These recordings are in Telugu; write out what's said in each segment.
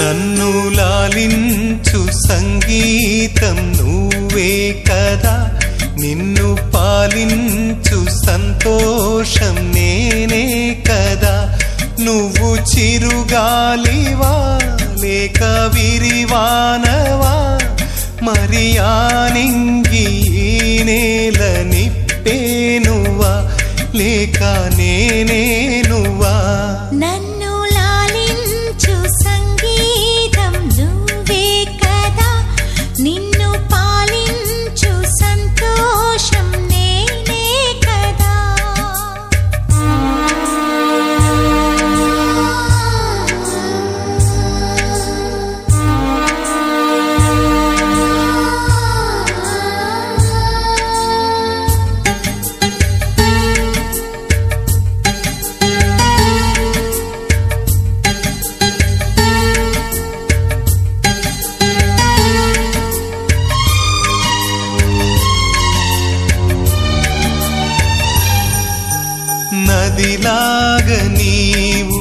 నన్ను లాలించు సంగీతం నువ్వే కదా నిన్ను పాలించు సంతోషం నేనే కదా నువ్వు చిరుగాలివా లేక విరివానవా మరి ఆనింగి ఈ నేల నిప్పేనువా లేక నేనే నువ్వా నన్ను లాలించు సంగీతం నువ్వే కదా నిన్ను పాలించు సంతోషం నేనే కదా నదిలాగ నీవు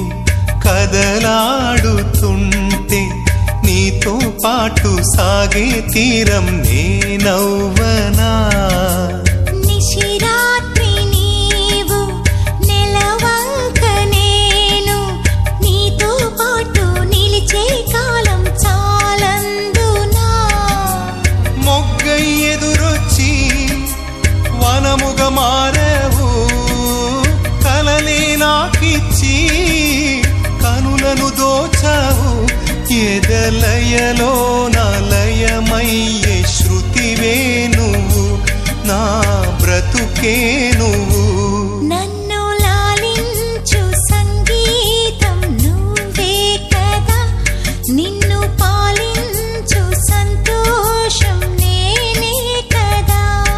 కదలాడుతుంటే నీతో పాటు సాగే తీరం నేనవ్వనా నిశిరాత్రి నీవు నెలవంక నేను నీతో పాటు నిలిచే కాలం చాలందునా మొగ్గై ఎదురొచ్చి వనముగా మారవు కలలే నాకిచ్చి కనులను దోచావు ఎదలయలో నలయమయ్యే శృతివే నువ్వు నా బ్రతుకే నువ్వు నన్ను లాలించు సంగీతం నువ్వే కదా నిన్ను పాలించు సంతోషం నేనే కదా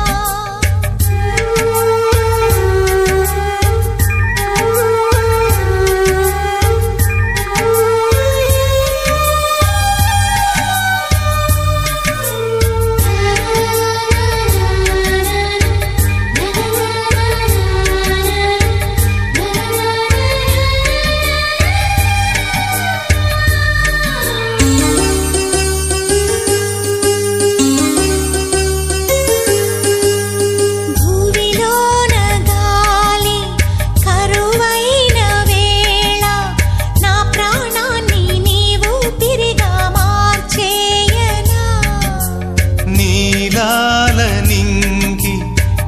భూమిలోన గాలి కరువైన వేళ నా ప్రాణాన్ని నీవు తిరిగా మార్చేయనా నీలాల నింగి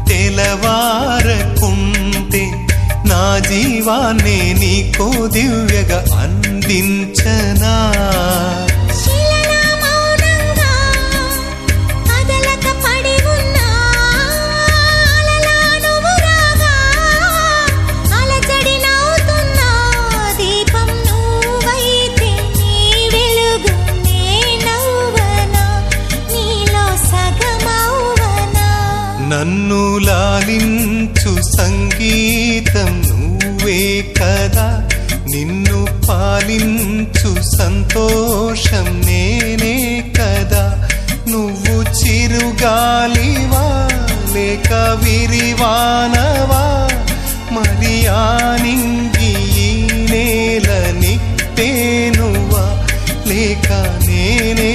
తెలవారకుంటే నా జీవాన్నే నీకో దివ్యగా అందించనా శిలలా మౌనంగా కదలక పడి ఉన్నా అలలా నువ్వు రాగా అలజడి నవ్వుతున్నా దీపం నువ్వైతే నీ వెలుగు నేనవ్వనా నీలో సగమవ్వనా నన్ను లాలించు సంగీతం నువ్వే కదా నిన్ను పాలించు సంతోషం నేనే కదా నువ్వు చిరుగాలివా లేక విరివానవా మరి ఆనింగి ఈ నేల నిప్పేనువా లేక నేనే